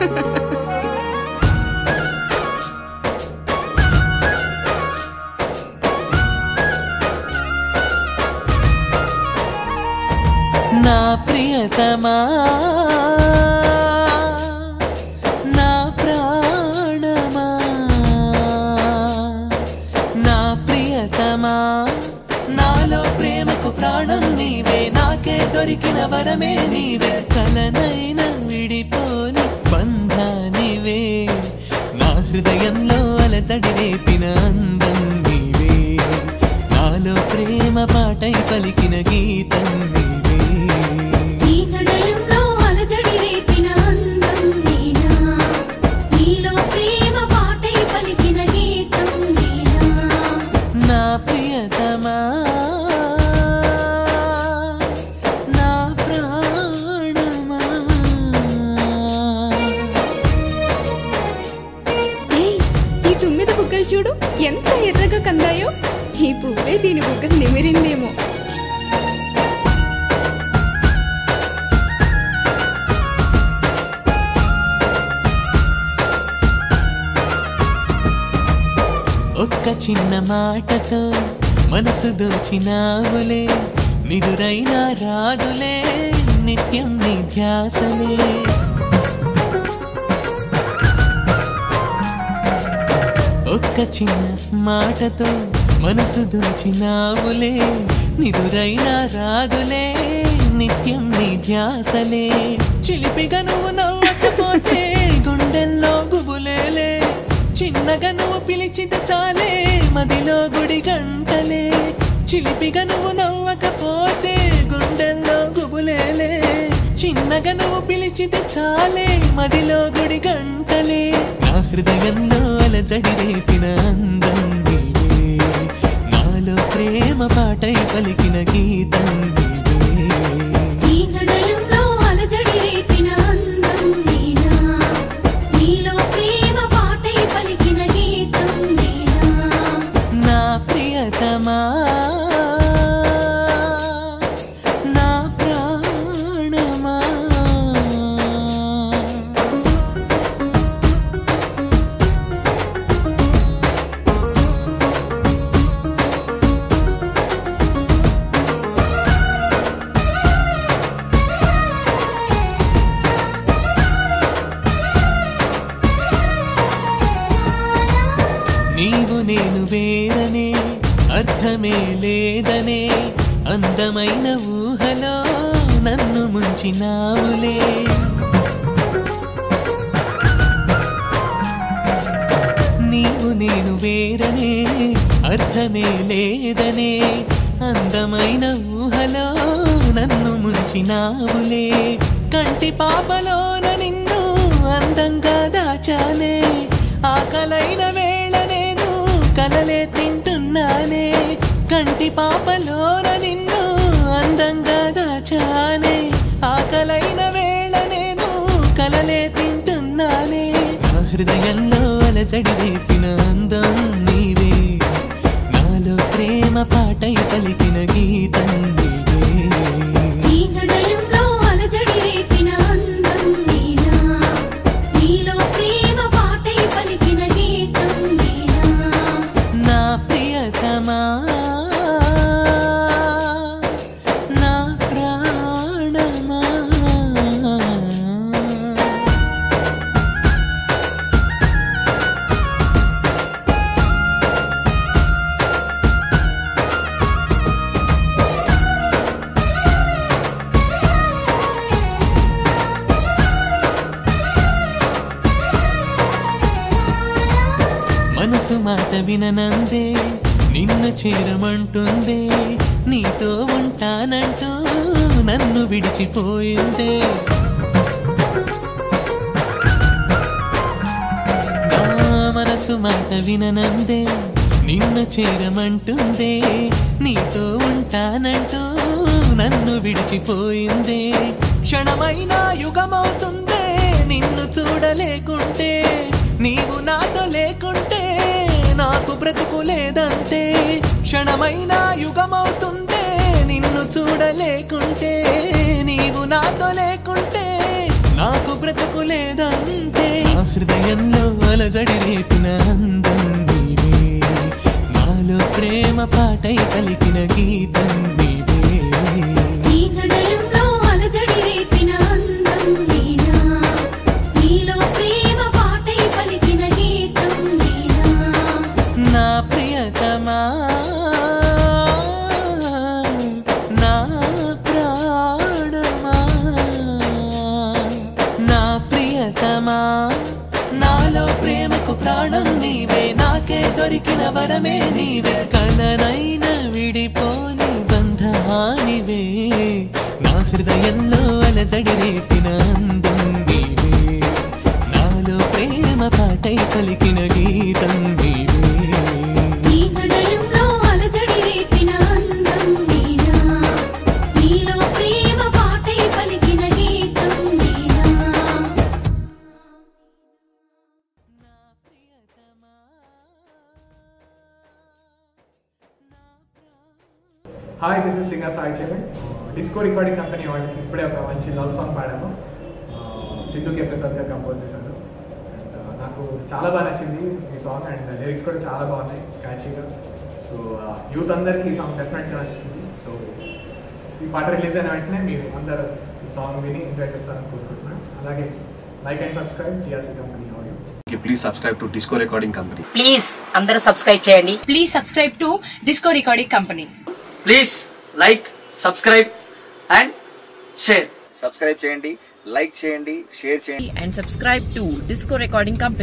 నా ప్రియతమా నా ప్రాణమా నా ప్రియతమా నాలో ప్రేమకు ప్రాణం నీవే నాకే దొరికిన వరమే నీవే కలనైన విడిపోని బంధానివే నా హృదయంలో అలజడి రేపిన అందం నీవే నాలో ప్రేమ పాటై పలికిన గీతం నీవే నీ హృదయంలో అలజడి రేపిన అందం నీనా నీలో ప్రేమ పాటై పలికిన గీతం నీనా నా ప్రియతమా నా ప్రాణమా ఏయ్ ఈ తుమ్మిద బుగ్గలు చూడు ఎంత ఎర్రగా కందాయో ఈ పువ్వే దీని బుగ్గలు నిమిరిందేమో ఒక్క చిన్న మాటతో మనసు దోచినావులే నిదురైనా రాదులే నిత్యం నీ ధ్యాసలే ఒక్క చిన్న మాటతో మనసు దోచినావులే నిదురైనా రాదులే నిత్యం నీ ధ్యాసలే చిలిపిగా నువ్వు నవ్వకపోతే గుండెల్లో గుబులేలే చిన్నగా నువ్వు పిలిచితే చాలే మదిలో గుడి గంటలే చిలిపిగా నువ్వు నవ్వకపోతే గుండెల్లో గుబులేలే చిన్నగా నువ్వు పిలిచితే చాలే మదిలో గుడి గంటలే నా హృదయంలో అలజడి రేపిన అందం నీవే నాలో ప్రేమ పాటై పలికిన గీతం నీవే నీ హృదయంలో అలజడి రేపిన అందం నీనా నీలో ప్రేమ పాటై పలికిన గీతం నీనా నా ప్రియతమా నా ప్రాణమా నీవు నేను వేరనే అర్థమే లేదనే అందమైన ఊహలో నన్ను ముంచినావులే నీవు నేను వేరనే అర్థమే లేదనే అందమైన ఊహలో నన్ను ముంచినావులే కంటి పాపలోన నిన్ను అందంగా దాచానే ఆకలైన వేళ నేను కలలే తింటున్నానే కంటి పాపలోన నిన్ను అందంగా దాచానే ఆకలైన వేళ నేను కలలే తింటున్నానే నా హృదయంలో అలజడి రేపిన అందం నీవే నాలో ప్రేమ పాటై పలికిన గీతం నీవే నీ హృదయంలో అలజడి రేపిన అందం నీనా నీలో ప్రేమ పాటై పలికిన గీతం నీనా నా ప్రియతమా నా ప్రాణమా మనసు మాట విననందే నిన్ను చేరమంటుందే నీతో ఉంటానంటూ నన్ను విడిచిపోయిందే నా మనసు మాట విననందే నిన్ను చేరమంటుందే నీతో ఉంటానంటూ నన్ను విడిచిపోయిందే క్షణమైన యుగమవుతుందే నిన్ను చూడలేకుంటే నీవు నాతో లేకుంటే నాకు బ్రతుకు లేదంటే క్షణమైన యుగమవుతుందే నిన్ను చూడలేకుంటే నీవు నాతో లేకుంటే నాకు బ్రతుకు లేదంటే అలజడి రేపిన అందం నీవే నాలో ప్రేమ పాటై పలికిన గీతం నీవే నీ హృదయంలో అలజడి రేపిన అందం నీనా నీలో ప్రేమ పాటై పలికిన గీతం నీనా నా ప్రియతమా నా ప్రాణమా నా ప్రియతమా నాలో ప్రేమకు ప్రాణం నీవే నాకే దొరికిన వరమే నీవే కలనైన విడిపోని బంధానివే నా హృదయంలో అలజడి రేపిన అందం నీవే నాలో ప్రేమ పాటై పలికిన గీతం నీవే నీ హృదయంలో అలజడి రేపిన అందం నీనా నీలో ప్రేమ పాటై పలికిన గీతం నీనా hi this is singer Sai Charan Disco Recording Company వాళ్ళకి ఇప్పుడే ఒక మంచి లవ్ సాంగ్ పాడాము ఆ, సిద్ధు కే ప్రసాద్ గారు కంపోజ్ చేశారు అండ్ నాకు చాలా బాగా నచ్చింది ఈ సాంగ్ అండ్ లిరిక్స్ కూడా చాలా బాగున్నాయి క్యాచీగా సో యూత్ అందరికీ ఈ సాంగ్ డెఫినెట్గా నచ్చుతుంది సో ఈ పాట రిలీజ్ అయిన వెంటనే మీరు అందరూ ఈ సాంగ్ విని ఎంజాయ్ చేస్తారని కోరుకుంటున్నాను అలాగే like and subscribe GRC company audio Okay, please subscribe to Disco Recording Company. Please అందరూ సబ్స్క్రైబ్ చేయండి Please subscribe to Disco Recording Company. Please like subscribe and share subscribe చేయండి లైక్ చేయండి షేర్ చేయండి And subscribe to Disco Recording Company.